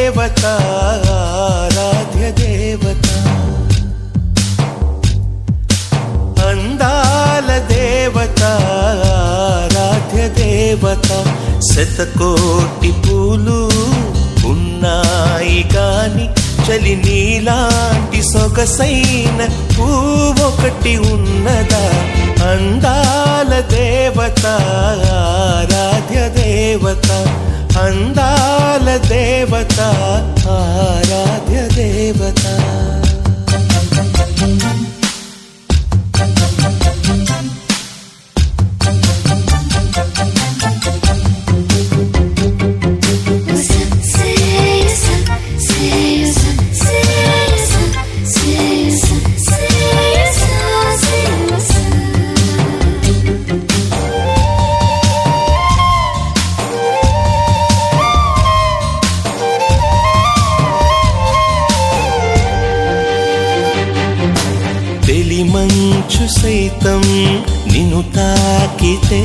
దేవత ఆరాధ్య దేవత అందాల దేవత ఆరాధ్య దేవత శతకోటి పూలు ఉన్నాయి కాని చలి నీలాంటి సొగసైన పువ్వొకటి ఉన్నదా అందాల దేవత ఆరాధ్య దేవత అందాల దేవత ఆరాధ్య దేవత తెలిమంచు సైతం నిన్ను తాకితే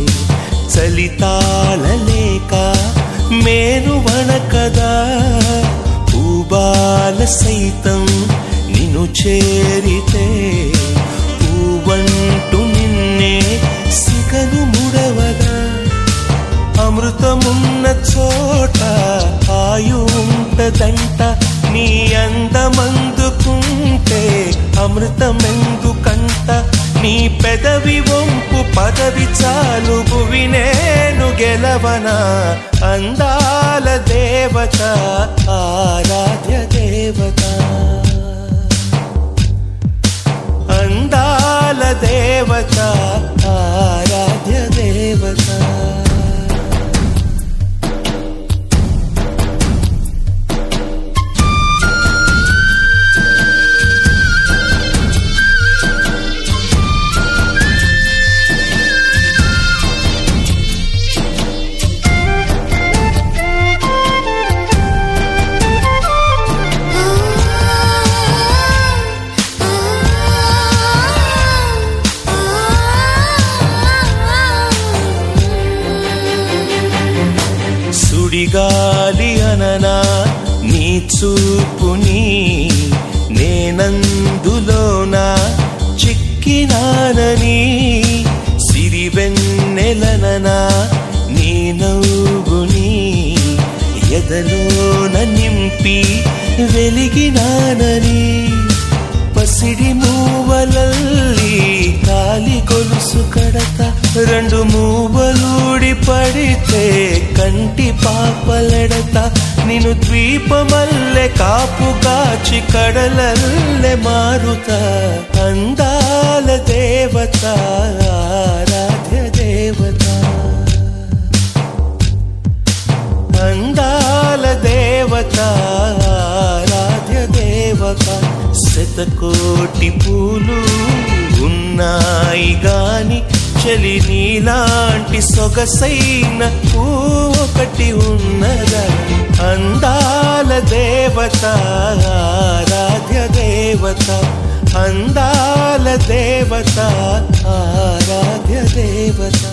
చలితాళలేక మేను వణకదా పూబాల సైతం నిన్ను చేరితే పూవంటు నిన్నే సిగను ముడవదా అమృతమున్న చోట ఆయు ఉంటదంట నీ అందమందుకుంటే అమృతమెందుకంట నీ పెదవి వంపు పదవి చాలు భువి నేను గెలవనా అందాల దేవత ఆరాధ్య దేవత అందాల దేవత ఆరాధ్య దేవత సుడిగాలి అననా నీ చూపుని నేనందులోనా చిక్కినానని సిరివెన్నెలననా నీ నవ్వుని ఎదలోన నింపి వెలిగినానని పసిడి మూవలల్లి కాలి గొలుసు కడత రెండు మూవలూడి పడితే కంటి పాపలెడత నిన్ను ద్వీపమల్లె కాపు కాచి కడలల్లె మారుత అందాల దేవత ఆరాధ్య దేవత అందాల దేవత ఆరాధ్య దేవత శతకోటి పూలు ఉన్నాయి గాని చలి నీలాంటి సొగసైన పూ ఒకటి ఉన్నదా అందాల దేవత ఆరాధ్య దేవత అందాల దేవత ఆరాధ్య దేవత